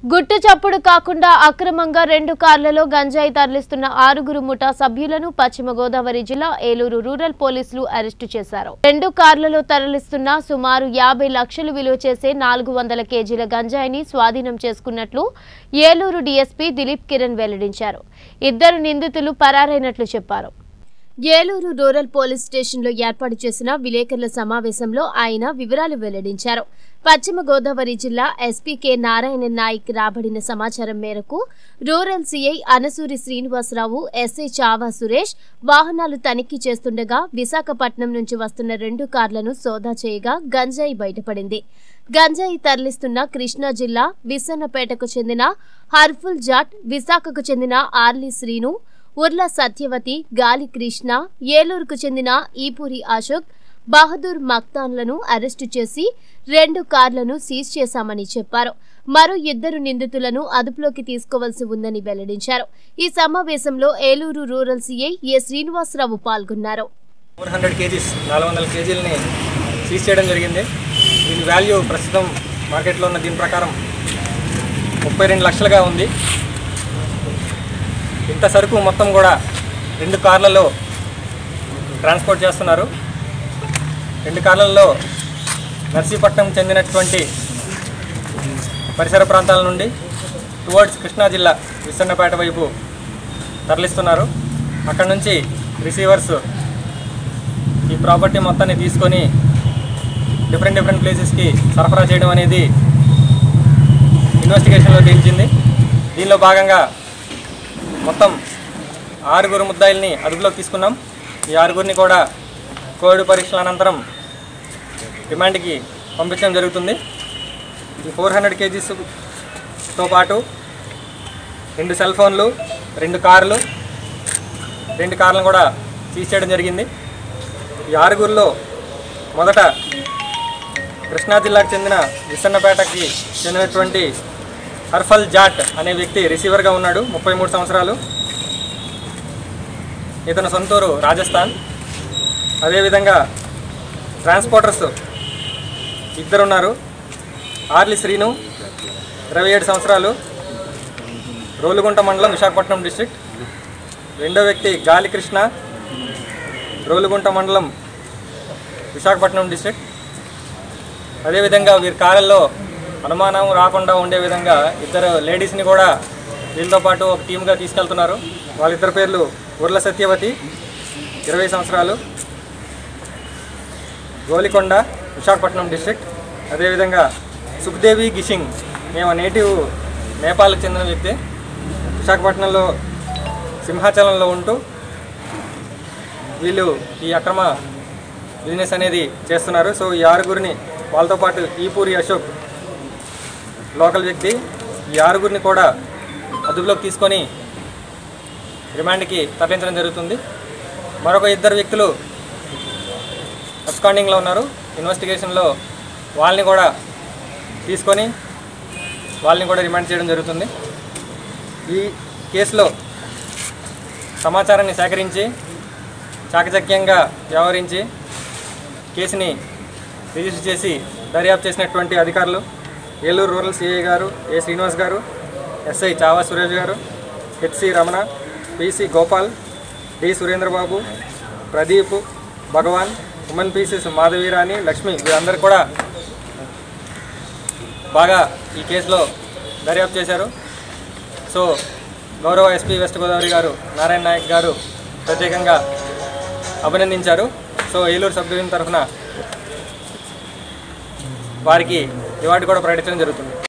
గుట్టు చప్పుడు కాకుండా అక్రమంగా రెండు కార్లలో గంజాయి తరలిస్తున్న ఆరుగురు ముఠా సభ్యులను పశ్చిమ గోదావరి జిల్లా ఏలూరు రూరల్ పోలీసులు అరెస్టు చేశారు రెండు కార్లలో తరలిస్తున్న సుమారు యాభై లక్షలు విలువ చేసే నాలుగు వందల కేజీల గంజాయిని స్వాధీనం చేసుకున్నట్లు ఏలూరు డీఎస్పీ దిలీప్ కిరణ్ వెల్లడించారు ఇద్దరు నిందితులు పరారైనట్లు చెప్పారు ఏలూరు రూరల్ పోలీస్ స్టేషన్లో ఏర్పాటు చేసిన విలేకరుల సమావేశంలో ఆయన వివరాలు వెల్లడించారు పశ్చిమ గోదావరి జిల్లా ఎస్పీ కె నారాయణ నాయక్ రాబడిన సమాచారం మేరకు rural CI Anasuri Srinivasarao SI Chava Suresh వాహనాలు తనిఖీ చేస్తుండగా విశాఖపట్నం నుంచి వస్తున్న రెండు కార్లను సోదా చేయగా గంజాయి బయటపడింది గంజాయి తరలిస్తున్న కృష్ణా జిల్లా విస్సన్నపేటకు చెందిన హర్ఫుల్ జాట్ విశాఖకు చెందిన ఆర్లీ శ్రీను ఉర్ల సత్యవతి గాలి కృష్ణ ఏలూరుకు చెందిన ఈపూరి అశోక్ బహదూర్ మక్తాన్లను అరెస్టు చేసి రెండు కార్లను సీజ్ చేశామని చెప్పారు మరో ఇద్దరు నిందితులను అదుపులోకి తీసుకోవాల్సి ఉందని వెల్లడించారు ఈ సమావేశంలో Eluru rural CI A Srinivasarao పాల్గొన్నారు ఫోర్ హండ్రెడ్ కేజీస్ నాలుగు వందల కేజీలని సీజ్ చేయడం జరిగింది దీని వాల్యూ ప్రస్తుతం మార్కెట్లో ఉన్న దీని ప్రకారం ముప్పై రెండు లక్షలుగా ఉంది ఇంత సరుకు మొత్తం కూడా రెండు కార్లలో ట్రాన్స్పోర్ట్ చేస్తున్నారు రెండు కార్లలో నర్సీపట్నం చెందినటువంటి పరిసర ప్రాంతాల నుండి టువర్డ్స్ కృష్ణా జిల్లా విసన్నపేట వైపు తరలిస్తున్నారు అక్కడ నుంచి రిసీవర్స్ ఈ ప్రాపర్టీ మొత్తాన్ని తీసుకొని డిఫరెంట్ డిఫరెంట్ ప్లేసెస్కి సరఫరా చేయడం అనేది ఇన్వెస్టిగేషన్లో తేల్చింది దీనిలో భాగంగా మొత్తం ఆరుగురు ముద్దాయిల్ని అదుపులోకి తీసుకున్నాం ఈ ఆరుగురిని కూడా కోవిడ్ పరీక్షల అనంతరం రిమాండ్కి పంపించడం జరుగుతుంది ఈ ఫోర్ హండ్రెడ్ కేజీస్తో పాటు రెండు సెల్ ఫోన్లు రెండు కార్లు రెండు కార్లను కూడా సీజ్ చేయడం జరిగింది ఈ ఆరుగురిలో మొదట కృష్ణా జిల్లాకు చెందిన విసన్నపేటకి చెందినటువంటి హర్ఫల్ జాట్ అనే వ్యక్తి రిసీవర్గా ఉన్నాడు ముప్పై మూడు సంవత్సరాలు ఇతను సొంతూరు రాజస్థాన్ అదేవిధంగా ట్రాన్స్పోర్టర్స్ ఇద్దరున్నారు ఆర్లి శ్రీను ఇరవై ఏడు సంవత్సరాలు రోలుగుంట మండలం విశాఖపట్నం డిస్ట్రిక్ట్ రెండో వ్యక్తి గాలి కృష్ణ రోలుగుంట మండలం విశాఖపట్నం డిస్ట్రిక్ట్ అదేవిధంగా వీరి కార్లలో అనుమానం రాకుండా ఉండే విధంగా ఇద్దరు లేడీస్ని కూడా వీళ్ళతో పాటు ఒక టీమ్గా తీసుకెళ్తున్నారు వాళ్ళిద్దరి పేర్లు ఉర్ల సత్యవతి ఇరవై సంవత్సరాలు గోలికొండ విశాఖపట్నం డిస్ట్రిక్ట్ అదేవిధంగా సుఖ్దేవి గిషింగ్ మేము నేటివ్ నేపాల్కి చెందిన వ్యక్తి విశాఖపట్నంలో సింహాచలంలో ఉంటూ వీళ్ళు ఈ అక్రమ బిజినెస్ అనేది చేస్తున్నారు సో ఈ ఆరుగురిని వాళ్ళతో పాటు ఈపూరి అశోక్ లోకల్ వ్యక్తి ఈ ఆరుగురిని కూడా అదుపులోకి తీసుకొని రిమాండ్కి తరలించడం జరుగుతుంది మరొక ఇద్దరు వ్యక్తులు అబ్స్కాండింగ్లో ఉన్నారు ఇన్వెస్టిగేషన్లో వాళ్ళని కూడా తీసుకొని వాళ్ళని కూడా రిమాండ్ చేయడం జరుగుతుంది ఈ కేసులో సమాచారాన్ని సేకరించి చాకచక్యంగా వ్యవహరించి కేసుని రిజిస్టర్ చేసి దర్యాప్తు చేసినటువంటి అధికారులు ఏలూరు రూరల్ సిఐ గారు ఏ శ్రీనివాస్ గారు ఎస్ఐ చావా సురేష్ గారు HC Ramana PC Gopal D Surendrababu Pradeep Bhagavan women PCs Madhavirani Lakshmi వీరందరూ కూడా బాగా ఈ కేసులో దర్యాప్తు చేశారు సో గౌరవ ఎస్పీ వెస్ట్ గోదావరి గారు నారాయణ నాయక్ గారు ప్రత్యేకంగా అభినందించారు సో ఏలూరు సబ్ డివిజన్ తరఫున వారికి రివార్డు కూడా ప్రకటించడం జరుగుతుంది